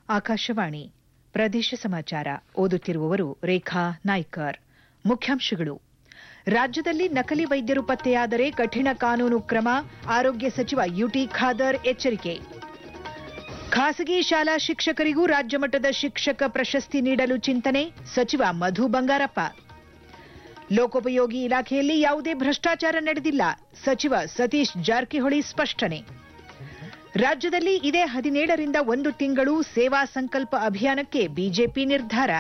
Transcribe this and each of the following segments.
ಆಕಾಶವಾಣಿ ಪ್ರದೇಶ ಸಮಾಚಾರ ಓದುತ್ತಿರುವವರು ರೇಖಾ ನಾಯ್ಕರ್ ಮುಖ್ಯಾಂಶಗಳು ರಾಜ್ಯದಲ್ಲಿ ನಕಲಿ ವೈದ್ಯರು ಪತ್ತೆಯಾದರೆ ಕಠಿಣ ಕಾನೂನು ಕ್ರಮ ಆರೋಗ್ಯ ಸಚಿವ ಯುಟಿ ಖಾದರ್ ಎಚ್ಚರಿಕೆ ಖಾಸಗಿ ಶಾಲಾ ಶಿಕ್ಷಕರಿಗೂ ರಾಜ್ಯ ಮಟ್ಟದ ಶಿಕ್ಷಕ ಪ್ರಶಸ್ತಿ ನೀಡಲು ಚಿಂತನೆ ಸಚಿವ ಮಧು ಬಂಗಾರಪ್ಪ ಲೋಕೋಪಯೋಗಿ ಇಲಾಖೆಯಲ್ಲಿ ಯಾವುದೇ ಭ್ರಷ್ಟಾಚಾರ ನಡೆದಿಲ್ಲ ಸಚಿವ ಸತೀಶ್ ಜಾರಕಿಹೊಳಿ ಸ್ಪಷ್ಟನೆ ರಾಜ್ಯದಲ್ಲಿ ಇದೇ ಹದಿನೇಳರಿಂದ ಒಂದು ತಿಂಗಳು ಸೇವಾ ಸಂಕಲ್ಪ ಅಭಿಯಾನಕ್ಕೆ ಬಿಜೆಪಿ ನಿರ್ಧಾರ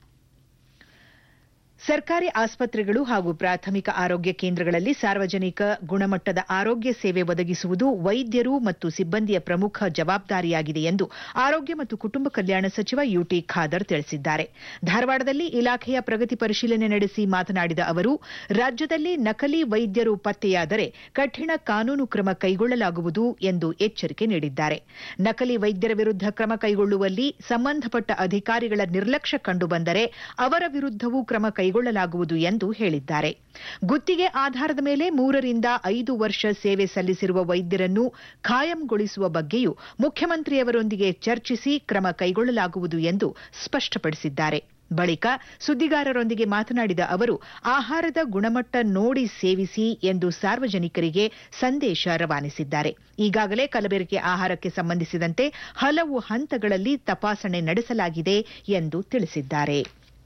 ಸರ್ಕಾರಿ ಆಸ್ಪತ್ರೆಗಳು ಹಾಗೂ ಪ್ರಾಥಮಿಕ ಆರೋಗ್ಯ ಕೇಂದ್ರಗಳಲ್ಲಿ ಸಾರ್ವಜನಿಕ ಗುಣಮಟ್ಟದ ಆರೋಗ್ಯ ಸೇವೆ ಒದಗಿಸುವುದು ವೈದ್ಯರು ಮತ್ತು ಸಿಬ್ಬಂದಿಯ ಪ್ರಮುಖ ಜವಾಬ್ದಾರಿಯಾಗಿದೆ ಎಂದು ಆರೋಗ್ಯ ಮತ್ತು ಕುಟುಂಬ ಕಲ್ಯಾಣ ಸಚಿವ ಯುಟಿ ಖಾದರ್ ತಿಳಿಸಿದ್ದಾರೆ ಧಾರವಾಡದಲ್ಲಿ ಇಲಾಖೆಯ ಪ್ರಗತಿ ಪರಿಶೀಲನೆ ನಡೆಸಿ ಮಾತನಾಡಿದ ಅವರು ರಾಜ್ಯದಲ್ಲಿ ನಕಲಿ ವೈದ್ಯರು ಪತ್ತೆಯಾದರೆ ಕಠಿಣ ಕಾನೂನು ಕ್ರಮ ಕೈಗೊಳ್ಳಲಾಗುವುದು ಎಂದು ಎಚ್ಚರಿಕೆ ನೀಡಿದ್ದಾರೆ ನಕಲಿ ವೈದ್ಯರ ವಿರುದ್ಧ ಕ್ರಮ ಕೈಗೊಳ್ಳುವಲ್ಲಿ ಸಂಬಂಧಪಟ್ಟ ಅಧಿಕಾರಿಗಳ ನಿರ್ಲಕ್ಷ್ಯ ಕಂಡುಬಂದರೆ ಅವರ ವಿರುದ್ದವೂ ಕ್ರಮ ಕೈಗೊಳ್ಳಲಾಗುವುದು ಎಂದು ಹೇಳಿದ್ದಾರೆ ಗುತ್ತಿಗೆ ಆಧಾರದ ಮೇಲೆ ಮೂರರಿಂದ ಐದು ವರ್ಷ ಸೇವೆ ಸಲ್ಲಿಸಿರುವ ವೈದ್ಯರನ್ನು ಖಾಯಂಗೊಳಿಸುವ ಬಗ್ಗೆಯೂ ಮುಖ್ಯಮಂತ್ರಿಯವರೊಂದಿಗೆ ಚರ್ಚಿಸಿ ಕ್ರಮ ಕೈಗೊಳ್ಳಲಾಗುವುದು ಎಂದು ಸ್ಪಷ್ಟಪಡಿಸಿದ್ದಾರೆ ಬಳಿಕ ಸುದ್ದಿಗಾರರೊಂದಿಗೆ ಮಾತನಾಡಿದ ಅವರು ಆಹಾರದ ಗುಣಮಟ್ಟ ನೋಡಿ ಸೇವಿಸಿ ಎಂದು ಸಾರ್ವಜನಿಕರಿಗೆ ಸಂದೇಶ ರವಾನಿಸಿದ್ದಾರೆ ಈಗಾಗಲೇ ಕಲಬೆರಕೆ ಆಹಾರಕ್ಕೆ ಸಂಬಂಧಿಸಿದಂತೆ ಹಲವು ಹಂತಗಳಲ್ಲಿ ತಪಾಸಣೆ ನಡೆಸಲಾಗಿದೆ ಎಂದು ತಿಳಿಸಿದ್ದಾರೆ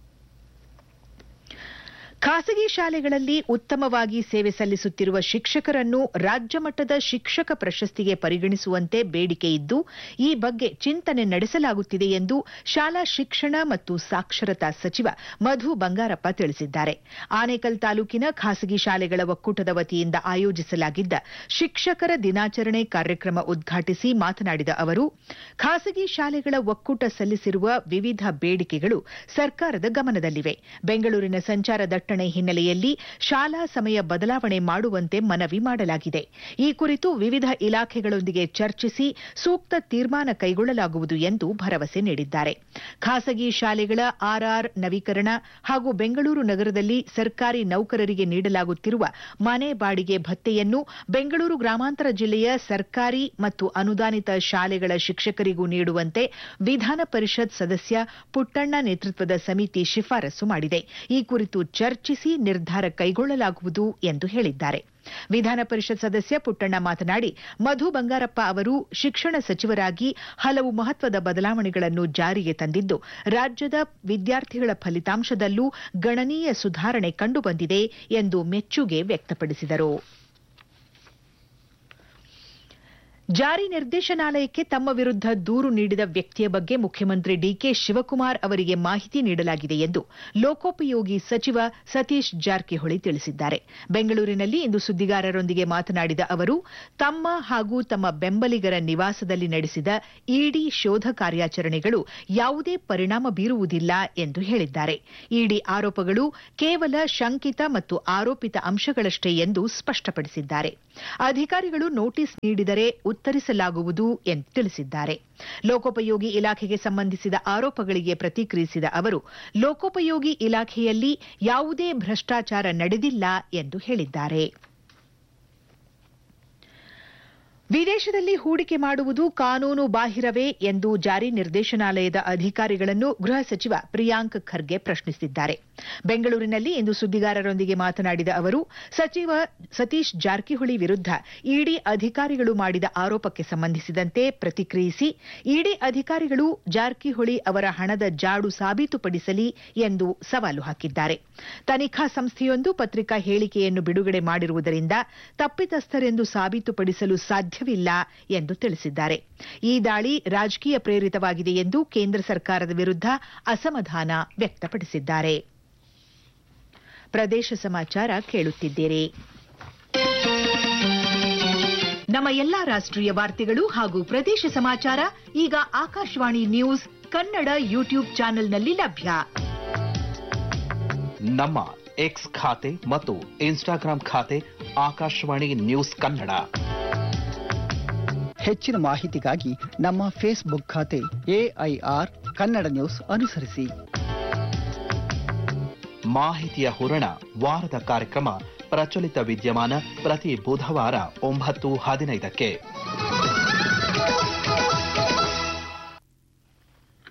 ಖಾಸಗಿ ಶಾಲೆಗಳಲ್ಲಿ ಉತ್ತಮವಾಗಿ ಸೇವೆ ಸಲ್ಲಿಸುತ್ತಿರುವ ಶಿಕ್ಷಕರನ್ನು ರಾಜ್ಯ ಮಟ್ಟದ ಶಿಕ್ಷಕ ಪ್ರಶಸ್ತಿಗೆ ಪರಿಗಣಿಸುವಂತೆ ಬೇಡಿಕೆ ಇದ್ದು ಈ ಬಗ್ಗೆ ಚಿಂತನೆ ನಡೆಸಲಾಗುತ್ತಿದೆ ಎಂದು ಶಾಲಾ ಶಿಕ್ಷಣ ಮತ್ತು ಸಾಕ್ಷರತಾ ಸಚಿವ ಮಧು ಬಂಗಾರಪ್ಪ ತಿಳಿಸಿದ್ದಾರೆ ಆನೇಕಲ್ ತಾಲೂಕಿನ ಖಾಸಗಿ ಶಾಲೆಗಳ ಒಕ್ಕೂಟದ ವತಿಯಿಂದ ಆಯೋಜಿಸಲಾಗಿದ್ದ ಶಿಕ್ಷಕರ ದಿನಾಚರಣೆ ಕಾರ್ಯಕ್ರಮ ಉದ್ಘಾಟಿಸಿ ಮಾತನಾಡಿದ ಅವರು ಖಾಸಗಿ ಶಾಲೆಗಳ ಒಕ್ಕೂಟ ಸಲ್ಲಿಸಿರುವ ವಿವಿಧ ಬೇಡಿಕೆಗಳು ಸರ್ಕಾರದ ಗಮನದಲ್ಲಿವೆ ಬೆಂಗಳೂರಿನ ಸಂಚಾರ ದಟ್ಟಣೆ ಹಿನ್ನೆಲೆಯಲ್ಲಿ ಶಾಲಾ ಸಮಯ ಬದಲಾವಣೆ ಮಾಡುವಂತೆ ಮನವಿ ಮಾಡಲಾಗಿದೆ ಈ ಕುರಿತು ವಿವಿಧ ಇಲಾಖೆಗಳೊಂದಿಗೆ ಚರ್ಚಿಸಿ ಸೂಕ್ತ ತೀರ್ಮಾನ ಕೈಗೊಳ್ಳಲಾಗುವುದು ಎಂದು ಭರವಸೆ ನೀಡಿದ್ದಾರೆ ಖಾಸಗಿ ಶಾಲೆಗಳ ಆರ್ಆರ್ ನವೀಕರಣ ಹಾಗೂ ಬೆಂಗಳೂರು ನಗರದಲ್ಲಿ ಸರ್ಕಾರಿ ನೌಕರರಿಗೆ ನೀಡಲಾಗುತ್ತಿರುವ ಮನೆ ಬಾಡಿಗೆ ಭತ್ಯೆಯನ್ನು ಬೆಂಗಳೂರು ಗ್ರಾಮಾಂತರ ಜಿಲ್ಲೆಯ ಸರ್ಕಾರಿ ಮತ್ತು ಅನುದಾನಿತ ಶಾಲೆಗಳ ಶಿಕ್ಷಕರಿಗೂ ನೀಡುವಂತೆ ವಿಧಾನ ಪರಿಷತ್ ಸದಸ್ಯ ಪುಟ್ಟಣ್ಣ ನೇತೃತ್ವದ ಸಮಿತಿ ಶಿಫಾರಸು ಮಾಡಿದೆ ಈ ಕುರಿತು ಚರ್ಚಿಸಿ ನಿರ್ಧಾರ ಕೈಗೊಳ್ಳಲಾಗುವುದು ಎಂದು ಹೇಳಿದ್ದಾರೆ ವಿಧಾನ ಪರಿಷತ್ ಸದಸ್ಯ ಪುಟ್ಟಣ್ಣ ಮಾತನಾಡಿ ಮಧು ಬಂಗಾರಪ್ಪ ಅವರು ಶಿಕ್ಷಣ ಸಚಿವರಾಗಿ ಹಲವು ಮಹತ್ವದ ಬದಲಾವಣೆಗಳನ್ನು ಜಾರಿಗೆ ತಂದಿದ್ದು ರಾಜ್ಯದ ವಿದ್ಯಾರ್ಥಿಗಳ ಫಲಿತಾಂಶದಲ್ಲೂ ಗಣನೀಯ ಸುಧಾರಣೆ ಕಂಡುಬಂದಿದೆ ಎಂದು ಮೆಚ್ಚುಗೆ ವ್ಯಕ್ತಪಡಿಸಿದರು ಜಾರಿ ನಿರ್ದೇಶನಾಲಯಕ್ಕೆ ತಮ್ಮ ವಿರುದ್ಧ ದೂರು ನೀಡಿದ ವ್ಯಕ್ತಿಯ ಬಗ್ಗೆ ಮುಖ್ಯಮಂತ್ರಿ ಡಿಕೆ ಶಿವಕುಮಾರ್ ಅವರಿಗೆ ಮಾಹಿತಿ ನೀಡಲಾಗಿದೆ ಎಂದು ಲೋಕೋಪಯೋಗಿ ಸಚಿವ ಸತೀಶ್ ಜಾರಕಿಹೊಳಿ ತಿಳಿಸಿದ್ದಾರೆ ಬೆಂಗಳೂರಿನಲ್ಲಿ ಇಂದು ಸುದ್ದಿಗಾರರೊಂದಿಗೆ ಮಾತನಾಡಿದ ಅವರು ತಮ್ಮ ಹಾಗೂ ತಮ್ಮ ಬೆಂಬಲಿಗರ ನಿವಾಸದಲ್ಲಿ ನಡೆಸಿದ ಇಡಿ ಶೋಧ ಕಾರ್ಯಾಚರಣೆಗಳು ಯಾವುದೇ ಪರಿಣಾಮ ಬೀರುವುದಿಲ್ಲ ಎಂದು ಹೇಳಿದ್ದಾರೆ ಇಡಿ ಆರೋಪಗಳು ಕೇವಲ ಶಂಕಿತ ಮತ್ತು ಆರೋಪಿತ ಅಂಶಗಳಷ್ಟೇ ಎಂದು ಸ್ಪಷ್ಟಪಡಿಸಿದ್ದಾರೆ ಅಧಿಕಾರಿಗಳು ನೋಟಿಸ್ ನೀಡಿದರೆ ಉತ್ತರಿಸಲಾಗುವುದು ಎಂದು ತಿಳಿಸಿದ್ದಾರೆ ಲೋಕೋಪಯೋಗಿ ಇಲಾಖೆಗೆ ಸಂಬಂಧಿಸಿದ ಆರೋಪಗಳಿಗೆ ಪ್ರತಿಕ್ರಿಯಿಸಿದ ಅವರು ಲೋಕೋಪಯೋಗಿ ಇಲಾಖೆಯಲ್ಲಿ ಯಾವುದೇ ಭ್ರಷ್ಟಾಚಾರ ನಡೆದಿಲ್ಲ ಎಂದು ಹೇಳಿದ್ದಾರೆ ವಿದೇಶದಲ್ಲಿ ಹೂಡಿಕೆ ಮಾಡುವುದು ಕಾನೂನು ಬಾಹಿರವೇ ಎಂದು ಜಾರಿ ನಿರ್ದೇಶನಾಲಯದ ಅಧಿಕಾರಿಗಳನ್ನು ಗೃಹ ಸಚಿವ ಪ್ರಿಯಾಂಕ್ ಖರ್ಗೆ ಪ್ರಶ್ನಿಸಿದ್ದಾರೆ ಬೆಂಗಳೂರಿನಲ್ಲಿ ಇಂದು ಸುದ್ದಿಗಾರರೊಂದಿಗೆ ಮಾತನಾಡಿದ ಅವರು ಸಚಿವ ಸತೀಶ್ ಜಾರಕಿಹೊಳಿ ವಿರುದ್ಧ ಇಡಿ ಅಧಿಕಾರಿಗಳು ಮಾಡಿದ ಆರೋಪಕ್ಕೆ ಸಂಬಂಧಿಸಿದಂತೆ ಪ್ರತಿಕ್ರಿಯಿಸಿ ಇಡಿ ಅಧಿಕಾರಿಗಳು ಜಾರಕಿಹೊಳಿ ಅವರ ಹಣದ ಜಾಡು ಸಾಬೀತುಪಡಿಸಲಿ ಎಂದು ಸವಾಲು ಹಾಕಿದ್ದಾರೆ ತನಿಖಾ ಸಂಸ್ಥೆಯೊಂದು ಪತ್ರಿಕಾ ಹೇಳಿಕೆಯನ್ನು ಬಿಡುಗಡೆ ಮಾಡಿರುವುದರಿಂದ ತಪ್ಪಿತಸ್ಥರೆಂದು ಸಾಬೀತುಪಡಿಸಲು ಸಾಧ್ಯವಿಲ್ಲ ಎಂದು ತಿಳಿಸಿದ್ದಾರೆ ಈ ದಾಳಿ ರಾಜಕೀಯ ಪ್ರೇರಿತವಾಗಿದೆ ಎಂದು ಕೇಂದ್ರ ಸರ್ಕಾರದ ವಿರುದ್ಧ ಅಸಮಾಧಾನ ವ್ಯಕ್ತಪಡಿಸಿದ್ದಾರೆ ಪ್ರದೇಶ ಸಮಾಚಾರ ಕೇಳುತ್ತಿದ್ದೀರಿ ನಮ್ಮ ಎಲ್ಲಾ ರಾಷ್ಟ್ರೀಯ ವಾರ್ತೆಗಳು ಹಾಗೂ ಪ್ರದೇಶ ಸಮಾಚಾರ ಈಗ ಆಕಾಶವಾಣಿ ನ್ಯೂಸ್ ಕನ್ನಡ ಯೂಟ್ಯೂಬ್ ಚಾನೆಲ್ನಲ್ಲಿ ಲಭ್ಯ ನಮ್ಮ ಎಕ್ಸ್ ಖಾತೆ ಮತ್ತು ಇನ್ಸ್ಟಾಗ್ರಾಂ ಖಾತೆ ಆಕಾಶವಾಣಿ ನ್ಯೂಸ್ ಕನ್ನಡ ಹೆಚ್ಚಿನ ಮಾಹಿತಿಗಾಗಿ ನಮ್ಮ ಫೇಸ್ಬುಕ್ ಖಾತೆ ಎಐಆರ್ ಕನ್ನಡ ನ್ಯೂಸ್ ಅನುಸರಿಸಿ ಮಾಹಿತಿಯ ಹೂರಣ ವಾರದ ಕಾರ್ಯಕ್ರಮ ಪ್ರಚಲಿತ ವಿದ್ಯಮಾನ ಪ್ರತಿ ಬುಧವಾರ ಒಂಬತ್ತು ಹದಿನೈದಕ್ಕೆ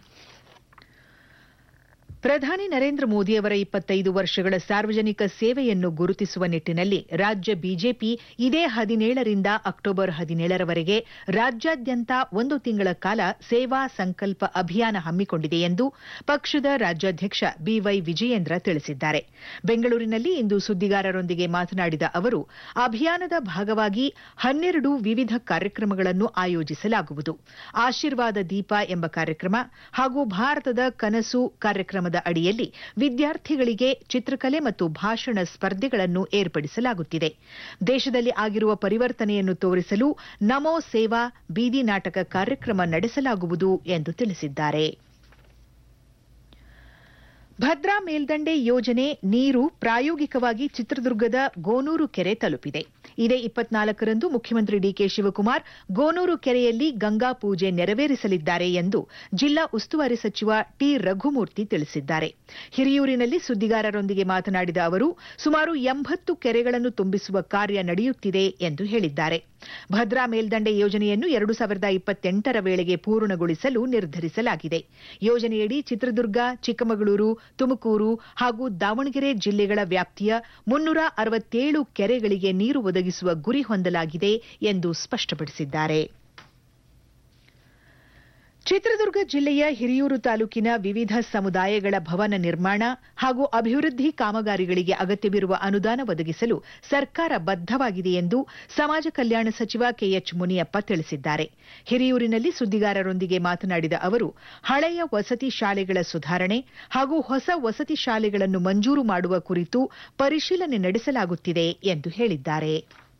ಪ್ರಧಾನಿ ನರೇಂದ್ರ ಮೋದಿಯವರ ಇಪ್ಪತ್ತೈದು ವರ್ಷಗಳ ಸಾರ್ವಜನಿಕ ಸೇವೆಯನ್ನು ಗುರುತಿಸುವ ನಿಟ್ಟಿನಲ್ಲಿ ರಾಜ್ಯ ಬಿಜೆಪಿ ಇದೇ ಹದಿನೇಳರಿಂದ ಅಕ್ಟೋಬರ್ ಹದಿನೇಳರವರೆಗೆ ರಾಜ್ಯಾದ್ಯಂತ ಒಂದು ತಿಂಗಳ ಕಾಲ ಸೇವಾ ಸಂಕಲ್ಪ ಅಭಿಯಾನ ಹಮ್ಮಿಕೊಂಡಿದೆ ಎಂದು ಪಕ್ಷದ ರಾಜ್ಯಾಧ್ಯಕ್ಷ ಬಿವೈ ವಿಜಯೇಂದ್ರ ತಿಳಿಸಿದ್ದಾರೆ ಬೆಂಗಳೂರಿನಲ್ಲಿ ಇಂದು ಸುದ್ದಿಗಾರರೊಂದಿಗೆ ಮಾತನಾಡಿದ ಅವರು ಅಭಿಯಾನದ ಭಾಗವಾಗಿ ಹನ್ನೆರಡು ವಿವಿಧ ಕಾರ್ಯಕ್ರಮಗಳನ್ನು ಆಯೋಜಿಸಲಾಗುವುದು ಆಶೀರ್ವಾದ ದೀಪ ಎಂಬ ಕಾರ್ಯಕ್ರಮ ಹಾಗೂ ಭಾರತದ ಕನಸು ಕಾರ್ಯಕ್ರಮದ ಅಡಿಯಲ್ಲಿ ವಿದ್ಯಾರ್ಥಿಗಳಿಗೆ ಚಿತ್ರಕಲೆ ಮತ್ತು ಭಾಷಣ ಸ್ಪರ್ಧೆಗಳನ್ನು ಏರ್ಪಡಿಸಲಾಗುತ್ತಿದೆ ದೇಶದಲ್ಲಿ ಆಗಿರುವ ಪರಿವರ್ತನೆಯನ್ನು ತೋರಿಸಲು ನಮೋ ಸೇವಾ ಬೀದಿ ನಾಟಕ ಕಾರ್ಯಕ್ರಮ ನಡೆಸಲಾಗುವುದು ಎಂದು ತಿಳಿಸಿದ್ದಾರೆ ಭದ್ರಾ ಮೇಲ್ದಂಡೆ ಯೋಜನೆ ನೀರು ಪ್ರಾಯೋಗಿಕವಾಗಿ ಚಿತ್ರದುರ್ಗದ ಗೋನೂರು ಕೆರೆ ತಲುಪಿದೆ ಇದೇ ಇಪ್ಪತ್ನಾಲ್ಕರಂದು ಮುಖ್ಯಮಂತ್ರಿ ಡಿಕೆ ಶಿವಕುಮಾರ್ ಗೋನೂರು ಕೆರೆಯಲ್ಲಿ ಗಂಗಾ ಪೂಜೆ ನೆರವೇರಿಸಲಿದ್ದಾರೆ ಎಂದು ಜಿಲ್ಲಾ ಉಸ್ತುವಾರಿ ಸಚಿವ ಟಿ ರಘುಮೂರ್ತಿ ತಿಳಿಸಿದ್ದಾರೆ ಹಿರಿಯೂರಿನಲ್ಲಿ ಸುದ್ದಿಗಾರರೊಂದಿಗೆ ಮಾತನಾಡಿದ ಅವರು ಸುಮಾರು ಎಂಬತ್ತು ಕೆರೆಗಳನ್ನು ತುಂಬಿಸುವ ಕಾರ್ಯ ನಡೆಯುತ್ತಿದೆ ಎಂದು ಹೇಳಿದ್ದಾರೆ ಭದ್ರಾ ಮೇಲ್ದಂಡೆ ಯೋಜನೆಯನ್ನು ಎರಡು ಸಾವಿರದ ಇಪ್ಪತ್ತೆಂಟರ ವೇಳೆಗೆ ಪೂರ್ಣಗೊಳಿಸಲು ನಿರ್ಧರಿಸಲಾಗಿದೆ ಯೋಜನೆಯಡಿ ಚಿತ್ರದುರ್ಗ ಚಿಕ್ಕಮಗಳೂರು ತುಮಕೂರು ಹಾಗೂ ದಾವಣಗೆರೆ ಜಿಲ್ಲೆಗಳ ವ್ಯಾಪ್ತಿಯ ಮುನ್ನೂರ ಅರವತ್ತೇಳು ಕೆರೆಗಳಿಗೆ ನೀರು ಒದಗಿಸುವ ಗುರಿ ಹೊಂದಲಾಗಿದೆ ಎಂದು ಸ್ಪಷ್ಟಪಡಿಸಿದ್ದಾರೆ ಚಿತ್ರದುರ್ಗ ಜಿಲ್ಲೆಯ ಹಿರಿಯೂರು ತಾಲೂಕಿನ ವಿವಿಧ ಸಮುದಾಯಗಳ ಭವನ ನಿರ್ಮಾಣ ಹಾಗೂ ಅಭಿವೃದ್ಧಿ ಕಾಮಗಾರಿಗಳಿಗೆ ಅಗತ್ಯವಿರುವ ಅನುದಾನ ಒದಗಿಸಲು ಸರ್ಕಾರ ಬದ್ದವಾಗಿದೆ ಎಂದು ಸಮಾಜ ಕಲ್ಯಾಣ ಸಚಿವ ಕೆಎಚ್ ಮುನಿಯಪ್ಪ ತಿಳಿಸಿದ್ದಾರೆ ಹಿರಿಯೂರಿನಲ್ಲಿ ಸುದ್ದಿಗಾರರೊಂದಿಗೆ ಮಾತನಾಡಿದ ಅವರು ಹಳೆಯ ವಸತಿ ಶಾಲೆಗಳ ಸುಧಾರಣೆ ಹಾಗೂ ಹೊಸ ವಸತಿ ಶಾಲೆಗಳನ್ನು ಮಂಜೂರು ಮಾಡುವ ಕುರಿತು ಪರಿಶೀಲನೆ ನಡೆಸಲಾಗುತ್ತಿದೆ ಎಂದು ಹೇಳಿದ್ದಾರೆ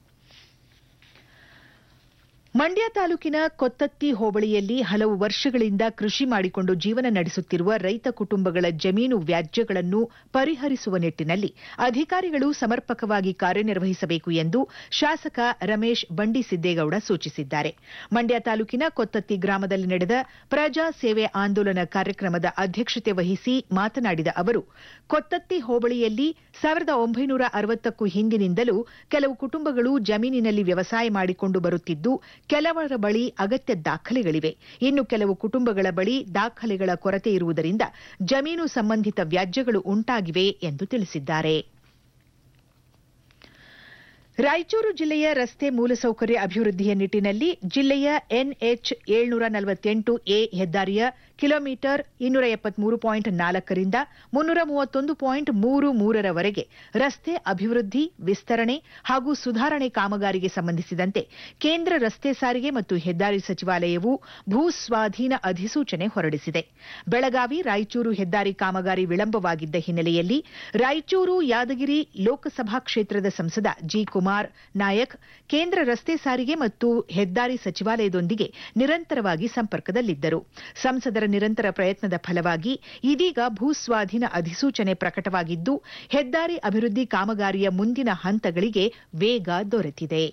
ಮಂಡ್ಯ ತಾಲೂಕಿನ ಕೊತ್ತತ್ತಿ ಹೋಬಳಿಯಲ್ಲಿ ಹಲವು ವರ್ಷಗಳಿಂದ ಕೃಷಿ ಮಾಡಿಕೊಂಡು ಜೀವನ ನಡೆಸುತ್ತಿರುವ ರೈತ ಕುಟುಂಬಗಳ ಜಮೀನು ವ್ಯಾಜ್ಯಗಳನ್ನು ಪರಿಹರಿಸುವ ನಿಟ್ಟಿನಲ್ಲಿ ಅಧಿಕಾರಿಗಳು ಸಮರ್ಪಕವಾಗಿ ಕಾರ್ಯನಿರ್ವಹಿಸಬೇಕು ಎಂದು ಶಾಸಕ ರಮೇಶ್ ಬಂಡಿಸಿದ್ದೇಗೌಡ ಸೂಚಿಸಿದ್ದಾರೆ ಮಂಡ್ಯ ತಾಲೂಕಿನ ಕೊತ್ತತ್ತಿ ಗ್ರಾಮದಲ್ಲಿ ನಡೆದ ಪ್ರಜಾ ಸೇವೆ ಆಂದೋಲನ ಕಾರ್ಯಕ್ರಮದ ಅಧ್ಯಕ್ಷತೆ ವಹಿಸಿ ಮಾತನಾಡಿದ ಅವರು ಕೊತ್ತತ್ತಿ ಹೋಬಳಿಯಲ್ಲಿ ಸಾವಿರದ ಒಂಬೈನೂರ ಅರವತ್ತಕ್ಕೂ ಹಿಂದಿನಿಂದಲೂ ಕೆಲವು ಕುಟುಂಬಗಳು ಜಮೀನಿನಲ್ಲಿ ವ್ಯವಸಾಯ ಮಾಡಿಕೊಂಡು ಬರುತ್ತಿದ್ದು ಕೆಲವರ ಬಳಿ ಅಗತ್ಯ ದಾಖಲೆಗಳಿವೆ ಇನ್ನು ಕೆಲವು ಕುಟುಂಬಗಳ ಬಳಿ ದಾಖಲೆಗಳ ಕೊರತೆ ಇರುವುದರಿಂದ ಜಮೀನು ಸಂಬಂಧಿತ ವ್ಯಾಜ್ಯಗಳು ಉಂಟಾಗಿವೆ ಎಂದು ತಿಳಿಸಿದ್ದಾರೆ ರಾಯಚೂರು ಜಿಲ್ಲೆಯ ರಸ್ತೆ ಮೂಲಸೌಕರ್ಯ ಅಭಿವೃದ್ಧಿಯ ನಿಟ್ಟಿನಲ್ಲಿ ಜಿಲ್ಲೆಯ ಎನ್ಎಚ್ ಏಳ್ನೂರ ನಲವತ್ತೆಂಟು ಎ ಹೆದ್ದಾರಿಯ ಕಿಲೋಮೀಟರ್ ಇನ್ನೂರ ಎಪ್ಪತ್ಮೂರು ಪಾಯಿಂಟ್ ನಾಲ್ಕರಿಂದ ಮುನ್ನೂರ ಮೂವತ್ತೊಂದು ಪಾಯಿಂಟ್ ಮೂರು ಮೂರರವರೆಗೆ ರಸ್ತೆ ಅಭಿವೃದ್ಧಿ ವಿಸ್ತರಣೆ ಹಾಗೂ ಸುಧಾರಣೆ ಕಾಮಗಾರಿಗೆ ಸಂಬಂಧಿಸಿದಂತೆ ಕೇಂದ್ರ ರಸ್ತೆ ಸಾರಿಗೆ ಮತ್ತು ಹೆದ್ದಾರಿ ಸಚಿವಾಲಯವು ಭೂ ಸ್ವಾಧೀನ ಅಧಿಸೂಚನೆ ಹೊರಡಿಸಿದೆ ಬೆಳಗಾವಿ ರಾಯಚೂರು ಹೆದ್ದಾರಿ ಕಾಮಗಾರಿ ವಿಳಂಬವಾಗಿದ್ದ ಹಿನ್ನೆಲೆಯಲ್ಲಿ ರಾಯಚೂರು ಯಾದಗಿರಿ ಲೋಕಸಭಾ ಕ್ಷೇತ್ರದ ಸಂಸದ ಜಿ ಕುಮಾರ್ ನಾಯಕ್ ಕೇಂದ್ರ ರಸ್ತೆ ಸಾರಿಗೆ ಮತ್ತು ಹೆದ್ದಾರಿ ಸಚಿವಾಲಯದೊಂದಿಗೆ ನಿರಂತರವಾಗಿ ಸಂಪರ್ಕದಲ್ಲಿದ್ದರು ಸಂಸದರ ನಿರಂತರ ಪ್ರಯತ್ನದ ಫಲವಾಗಿ ಇದೀಗ ಭೂ ಸ್ವಾಧೀನ ಅಧಿಸೂಚನೆ ಪ್ರಕಟವಾಗಿದ್ದು ಹೆದ್ದಾರಿ ಅಭಿವೃದ್ಧಿ ಕಾಮಗಾರಿಯ ಮುಂದಿನ ಹಂತಗಳಿಗೆ ವೇಗ ದೊರೆತಿದೆ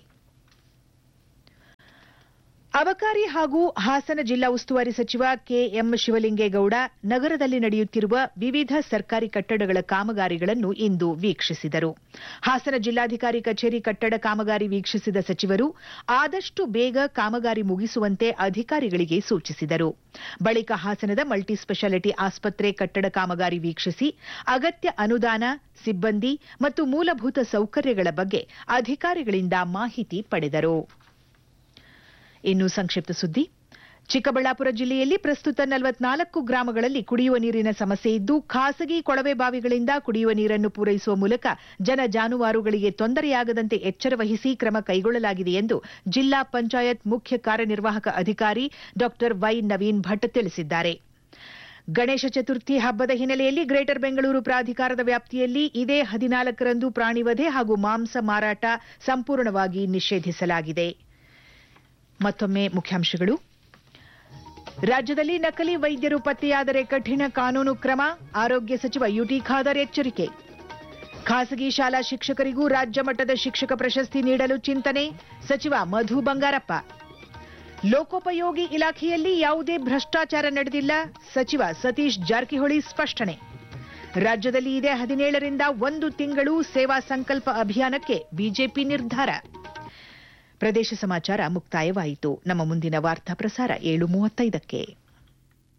ಅಬಕಾರಿ ಹಾಗೂ ಹಾಸನ ಜಿಲ್ಲಾ ಉಸ್ತುವಾರಿ ಸಚಿವ ಕೆಎಂ ಶಿವಲಿಂಗೇಗೌಡ ನಗರದಲ್ಲಿ ನಡೆಯುತ್ತಿರುವ ವಿವಿಧ ಸರ್ಕಾರಿ ಕಟ್ಟಡಗಳ ಕಾಮಗಾರಿಗಳನ್ನು ಇಂದು ವೀಕ್ಷಿಸಿದರು ಹಾಸನ ಜಿಲ್ಲಾಧಿಕಾರಿ ಕಚೇರಿ ಕಟ್ಟಡ ಕಾಮಗಾರಿ ವೀಕ್ಷಿಸಿದ ಸಚಿವರು ಆದಷ್ಟು ಬೇಗ ಕಾಮಗಾರಿ ಮುಗಿಸುವಂತೆ ಅಧಿಕಾರಿಗಳಿಗೆ ಸೂಚಿಸಿದರು ಬಳಿಕ ಹಾಸನದ ಮಲ್ಟಿ ಸ್ಪೆಷಾಲಿಟಿ ಆಸ್ಪತ್ರೆ ಕಟ್ಟಡ ಕಾಮಗಾರಿ ವೀಕ್ಷಿಸಿ ಅಗತ್ಯ ಅನುದಾನ ಸಿಬ್ಬಂದಿ ಮತ್ತು ಮೂಲಭೂತ ಸೌಕರ್ಯಗಳ ಬಗ್ಗೆ ಅಧಿಕಾರಿಗಳಿಂದ ಮಾಹಿತಿ ಪಡೆದರು ಇನ್ನು ಸಂಕ್ಷಿಪ್ತ ಸುದ್ದಿ ಚಿಕ್ಕಬಳ್ಳಾಪುರ ಜಿಲ್ಲೆಯಲ್ಲಿ ಪ್ರಸ್ತುತ ನಲವತ್ನಾಲ್ಕು ಗ್ರಾಮಗಳಲ್ಲಿ ಕುಡಿಯುವ ನೀರಿನ ಸಮಸ್ಯೆ ಇದ್ದು ಖಾಸಗಿ ಕೊಳವೆ ಬಾವಿಗಳಿಂದ ಕುಡಿಯುವ ನೀರನ್ನು ಪೂರೈಸುವ ಮೂಲಕ ಜನ ಜಾನುವಾರುಗಳಿಗೆ ತೊಂದರೆಯಾಗದಂತೆ ಎಚ್ಚರ ವಹಿಸಿ ಕ್ರಮ ಕೈಗೊಳ್ಳಲಾಗಿದೆ ಎಂದು ಜಿಲ್ಲಾ ಪಂಚಾಯತ್ ಮುಖ್ಯ ಕಾರ್ಯನಿರ್ವಾಹಕ ಅಧಿಕಾರಿ ಡಾ ವೈ ನವೀನ್ ಭಟ್ ತಿಳಿಸಿದ್ದಾರೆ ಗಣೇಶ ಚತುರ್ಥಿ ಹಬ್ಬದ ಹಿನ್ನೆಲೆಯಲ್ಲಿ ಗ್ರೇಟರ್ ಬೆಂಗಳೂರು ಪ್ರಾಧಿಕಾರದ ವ್ಯಾಪ್ತಿಯಲ್ಲಿ ಇದೇ ಹದಿನಾಲ್ಕರಂದು ಪ್ರಾಣಿವಧೆ ಹಾಗೂ ಮಾಂಸ ಮಾರಾಟ ಸಂಪೂರ್ಣವಾಗಿ ನಿಷೇಧಿಸಲಾಗಿದೆ ಮತ್ತೊಮ್ಮೆ ಮುಖ್ಯಾಂಶಗಳು ರಾಜ್ಯದಲ್ಲಿ ನಕಲಿ ವೈದ್ಯರು ಪತ್ತೆಯಾದರೆ ಕಠಿಣ ಕಾನೂನು ಕ್ರಮ ಆರೋಗ್ಯ ಸಚಿವ ಯುಟಿ ಖಾದರ್ ಎಚ್ಚರಿಕೆ ಖಾಸಗಿ ಶಾಲಾ ಶಿಕ್ಷಕರಿಗೂ ರಾಜ್ಯ ಮಟ್ಟದ ಶಿಕ್ಷಕ ಪ್ರಶಸ್ತಿ ನೀಡಲು ಚಿಂತನೆ ಸಚಿವ ಮಧು ಬಂಗಾರಪ್ಪ ಲೋಕೋಪಯೋಗಿ ಇಲಾಖೆಯಲ್ಲಿ ಯಾವುದೇ ಭ್ರಷ್ಟಾಚಾರ ನಡೆದಿಲ್ಲ ಸಚಿವ ಸತೀಶ್ ಜಾರಕಿಹೊಳಿ ಸ್ಪಷ್ಟನೆ ರಾಜ್ಯದಲ್ಲಿ ಇದೇ ಹದಿನೇಳರಿಂದ ಒಂದು ತಿಂಗಳು ಸೇವಾ ಸಂಕಲ್ಪ ಅಭಿಯಾನಕ್ಕೆ ಬಿಜೆಪಿ ನಿರ್ಧಾರ ಪ್ರದೇಶ ಸಮಾಚಾರ ಮುಕ್ತಾಯವಾಯಿತು ನಮ್ಮ ಮುಂದಿನ ವಾರ್ತಾ ಪ್ರಸಾರ ಏಳು ಮೂವತ್ತೈದಕ್ಕೆ